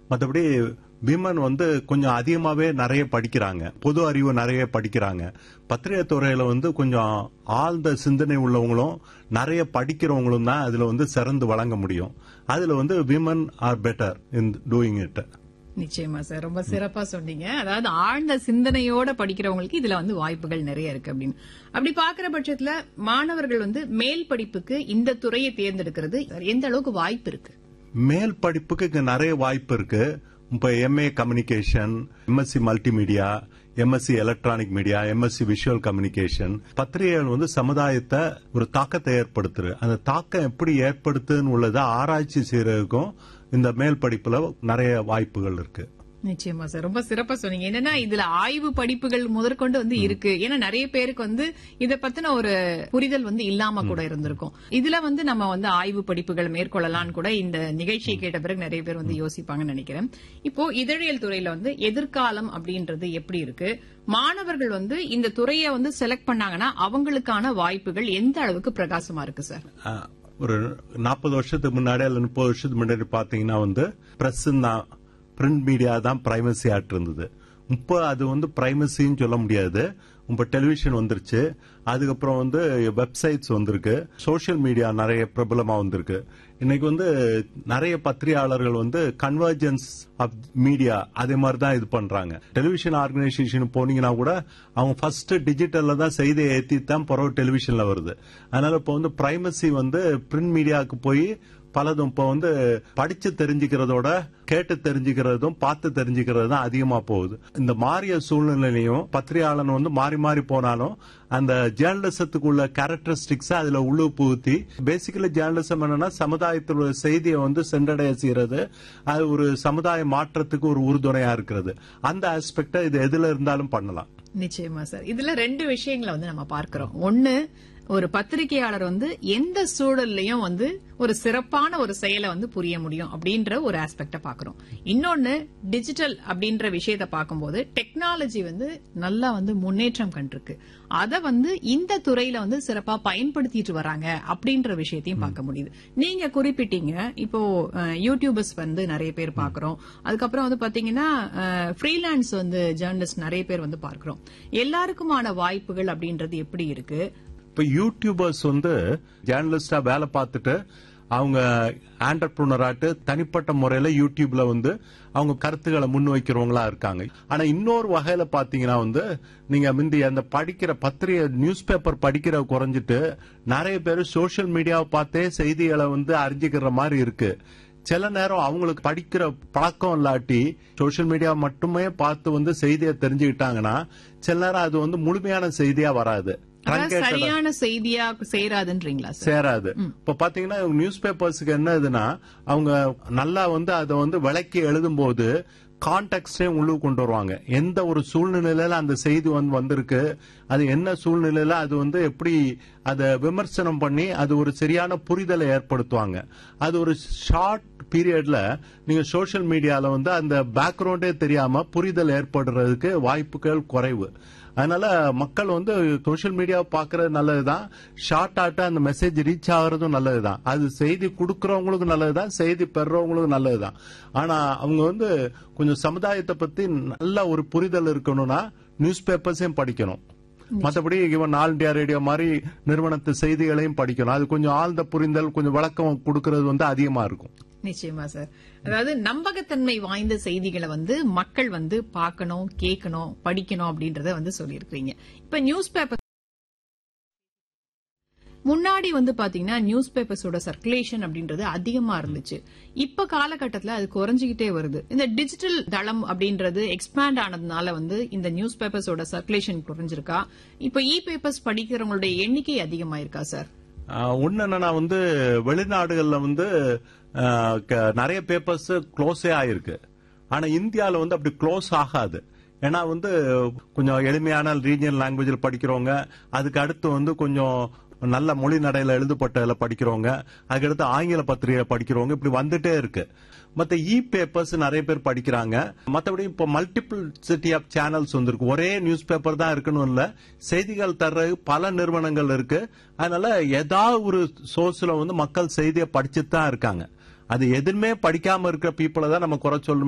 மற்றபடி விமன் வந்து கொஞ்சம் அதிகமாவே நிறைய படிக்கிறாங்க பொது அறிவு நிறைய படிக்கிறாங்க பத்திரிகை துறையில வந்து கொஞ்சம் ஆழ்ந்த சிந்தனை உள்ளவங்களும் நிறைய படிக்கிறவங்களும் தான் அதுல வந்து சிறந்து வழங்க முடியும் அதுல வந்து women are better in doing it நிச்சயமா சார் ரொம்ப சிறப்பா சொன்னீங்க அதாவது ஆழ்ந்த சிந்தனையோட படிக்கிறவங்களுக்கு இதுல வந்து வாய்ப்புகள் நிறைய இருக்கு அப்படின்னு அப்படி பாக்குற பட்சத்துல மாணவர்கள் வந்து மேல் படிப்புக்கு இந்த துறையை தேர்ந்தெடுக்கிறது எந்த அளவுக்கு வாய்ப்பு இருக்கு மேல் படிப்புக்கு இங்க நிறைய வாய்ப்பு இருக்கு இப்ப MA communication MSc multimedia MSc electronic media MSc visual communication பத்திரிகைகள் வந்து சமுதாயத்தை ஒரு தாக்கத்தை ஏற்படுத்துது அந்த தாக்கம் எப்படி ஏற்படுத்துன்னு உள்ளதை ஆராய்ச்சி செய்யறதுக்கும் இந்த மேல் படிப்புல நிறைய வாய்ப்புகள் இருக்கு நிச்சயமா சார் ரொம்ப சிறப்பா சொன்னீங்க என்னன்னா இதுல ஆய்வு படிப்புகள் முதற்கொண்டு வந்து இருக்கு ஏன்னா நிறைய பேருக்கு வந்து இத பத்தின ஒரு புரிதல் வந்து இல்லாம கூட இருந்திருக்கும் இதுல வந்து நம்ம வந்து ஆய்வு படிப்புகள் மேற்கொள்ளலாம்னு கூட இந்த நிகழ்ச்சியை கேட்ட பிறகு நிறைய பேர் வந்து யோசிப்பாங்கன்னு நினைக்கிறேன் இப்போ இதழியல் துறையில வந்து எதிர்காலம் அப்படின்றது எப்படி இருக்கு மாணவர்கள் வந்து இந்த துறையை வந்து செலக்ட் பண்ணாங்கன்னா அவங்களுக்கான வாய்ப்புகள் எந்த அளவுக்கு பிரகாசமா இருக்கு சார் அஹ், ஒரு நாற்பது வருஷத்துக்கு முன்னாடி அல்ல முப்பது வருஷத்துக்கு முன்னாடி பாத்தீங்கன்னா வந்து பிரஸ் தான் பிரிண்ட் மீடியா தான் பிரைமசி ஆட் இருந்தது இப்போ அது வந்து பிரைமசின்னு சொல்ல முடியாது இப்போ டெலிவிஷன் வந்துருச்சு அதுக்கப்புறம் வந்து வெப்சைட்ஸ் வந்திருக்கு சோஷியல் மீடியா நிறைய பிரபலமா வந்திருக்கு இன்னைக்கு வந்து நிறைய பத்திரிகையாளர்கள் வந்து கன்வர்ஜென்ஸ் ஆஃப் மீடியா அதே மாதிரி தான் இது பண்றாங்க டெலிவிஷன் ஆர்கனைசேஷன் போனீங்கன்னா கூட அவங்க ஃபர்ஸ்ட் டிஜிட்டல்ல தான் செய்தியை ஏத்தி தான் பிறகு டெலிவிஷன்ல வருது அதனால இப்போ வந்து பிரைமசி வந்து பிரிண்ட் மீடியாவுக்கு போய் பலதும் இப்போ வந்து படிச்சு தெரிஞ்சுக்கிறதோட கேட்டு தெரிஞ்சுக்கிறதும் பார்த்து தெரிஞ்சுக்கிறது தான் அதிகமா போகுது இந்த மாறிய சூழ்நிலையிலையும் பத்திரிகையாளன் வந்து மாறி மாறி போனாலும் அந்த ஜேர்னலிசத்துக்குள்ள கேரக்டரிஸ்டிக்ஸ் அதுல உள்ளு புகுத்தி பேசிக்கலி ஜேர்னலிசம் என்னன்னா சமுதாயத்தில் உள்ள செய்தியை வந்து சென்றடைய செய்யறது அது ஒரு சமுதாய மாற்றத்துக்கு ஒரு உறுதுணையா இருக்கிறது அந்த ஆஸ்பெக்ட இது எதுல இருந்தாலும் பண்ணலாம் நிச்சயமா சார் இதுல ரெண்டு விஷயங்களை வந்து நம்ம பார்க்கிறோம் ஒன்னு ஒரு பத்திரிகையாளர் வந்து எந்த சூழல்லையும் வந்து ஒரு சிறப்பான ஒரு செயலை வந்து புரிய முடியும் அப்படின்ற ஒரு ஆஸ்பெக்ட பாக்குறோம் இன்னொன்னு டிஜிட்டல் அப்படின்ற விஷயத்த பார்க்கும்போது டெக்னாலஜி வந்து நல்லா வந்து முன்னேற்றம் கண்டிருக்கு அத வந்து இந்த துறையில வந்து சிறப்பா பயன்படுத்திட்டு வராங்க அப்படின்ற விஷயத்தையும் பார்க்க முடியுது நீங்க குறிப்பிட்டீங்க இப்போ அஹ், யூடியூபர்ஸ் வந்து நிறைய பேர் பாக்குறோம் அதுக்கப்புறம் வந்து பாத்தீங்கன்னா ஃப்ரீலான்ஸ் வந்து ஜேர்னலிஸ்ட் நிறைய பேர் வந்து பார்க்கிறோம் எல்லாருக்குமான வாய்ப்புகள் அப்படின்றது எப்படி இருக்கு இப்ப யூடியூபர்ஸ் வந்து ஜேர்னலிஸ்டா வேலை பார்த்துட்டு அவங்க ஆண்டர்பிரினராட்டு தனிப்பட்ட முறையில யூடியூப்ல வந்து அவங்க கருத்துக்களை முன் வைக்கிறவங்களா இருக்காங்க ஆனா இன்னொரு வகையில பாத்தீங்கன்னா வந்து நீங்க முந்தி அந்த படிக்கிற பத்திரிகை நியூஸ் பேப்பர் படிக்கிற குறைஞ்சிட்டு நிறைய பேர் சோஷியல் மீடியாவை பார்த்தே செய்திகளை வந்து அறிஞ்சுக்கிற மாதிரி இருக்கு சில நேரம் அவங்களுக்கு படிக்கிற பழக்கம் இல்லாட்டி சோஷியல் மீடியா மட்டுமே பார்த்து வந்து செய்தியை தெரிஞ்சுக்கிட்டாங்கன்னா சில நேரம் அது வந்து முழுமையான செய்தியா வராது அதாவது Truncated ஆ- சரியான செய்தியா சேராதுன்றீங்களா சார் சேராது இப்ப பாத்தீங்கன்னா நியூஸ் பேப்பர்ஸ்க்கு என்ன இதுன்னா அவங்க நல்லா வந்து அதை வந்து விளக்கி எழுதும் போது கான்டெக்டே உள்ளுக்கு கொண்டு வருவாங்க எந்த ஒரு சூழ்நிலையில அந்த செய்தி வந்து வந்திருக்கு அது என்ன சூழ்நிலையில அது வந்து எப்படி அதை விமர்சனம் பண்ணி அது ஒரு சரியான புரிதலை ஏற்படுத்துவாங்க அது ஒரு ஷார்ட் பீரியட்ல நீங்க சோஷியல் மீடியால வந்து அந்த பேக்ரவுண்டே தெரியாம புரிதல் ஏற்படுறதுக்கு வாய்ப்புகள் குறைவு அதனால மக்கள் வந்து சோஷியல் மீடியா பாக்குறது நல்லதுதான் ஷார்ட் ஆட்டா அந்த மெசேஜ் ரீச் ஆகுறதும் நல்லதுதான் அது செய்தி கொடுக்கறவங்களுக்கு நல்லதுதான் செய்தி பெறவங்களுக்கு நல்லதுதான் ஆனா அவங்க வந்து கொஞ்சம் சமுதாயத்தை பத்தி நல்ல ஒரு புரிதல் இருக்கணும்னா நியூஸ் பேப்பர்ஸையும் படிக்கணும் மற்றபடி இவன் ஆல் இண்டியா ரேடியோ மாதிரி நிறுவனத்து செய்திகளையும் படிக்கணும் அது கொஞ்சம் ஆழ்ந்த புரிதல் கொஞ்சம் விளக்கம் கொடுக்கறது வந்து அதிகமா இருக்கும் நிச்சயமா சார் அதாவது நம்பகத்தன்மை வாய்ந்த செய்திகளை வந்து மக்கள் வந்து பார்க்கணும் கேட்கணும் படிக்கணும் அப்படின்றத வந்து சொல்லியிருக்கீங்க இப்ப நியூஸ் பேப்பர் முன்னாடி வந்து பாத்தீங்கன்னா நியூஸ் பேப்பர்ஸோட சர்க்குலேஷன் அப்படின்றது அதிகமா இருந்துச்சு இப்ப காலகட்டத்துல அது குறைஞ்சுகிட்டே வருது இந்த டிஜிட்டல் தளம் அப்படின்றது எக்ஸ்பேண்ட் ஆனதுனால வந்து இந்த நியூஸ் பேப்பர்ஸோட சர்க்குலேஷன் குறைஞ்சிருக்கா இப்ப இ பேப்பர்ஸ் படிக்கிறவங்களுடைய எண்ணிக்கை அதிகமாயிருக்கா சார் ஒன்னு என்னன்னா வந்து வெளிநாடுகள்ல வந்து ஆஹ், க- நிறைய பேப்பர்ஸ் க்ளோஸே ஆயிருக்கு ஆனா இந்தியால வந்து அப்படி க்ளோஸ் ஆகாது ஏன்னா வந்து கொஞ்சம் எளிமையான ரீஜனல் லாங்குவேஜில் படிக்கிறவங்க அதுக்கு அடுத்து வந்து கொஞ்சம் நல்ல மொழி நடையில எழுதப்பட்டதுல படிக்கிறவங்க அதுக்கடுத்து ஆங்கில பத்திரிகை படிக்கிறவங்க இப்படி வந்துட்டே இருக்கு மத்த இ பேப்பர்ஸ் நிறைய பேர் படிக்கிறாங்க மத்தபடி இப்போ மல்டிபிள் சிட்டி ஆஃப் சேனல்ஸ் வந்திருக்கு ஒரே நியூஸ் பேப்பர் தான் இருக்கணும் இல்ல செய்திகள் தர்ற பல நிறுவனங்கள் இருக்கு அதனால ஏதாவது ஒரு சோர்ஸ்ல வந்து மக்கள் செய்தியை படிச்சுட்டு தான் இருக்காங்க அது எதுவுமே படிக்காம இருக்கிற பீப்புளை தான் நம்ம குறை சொல்ல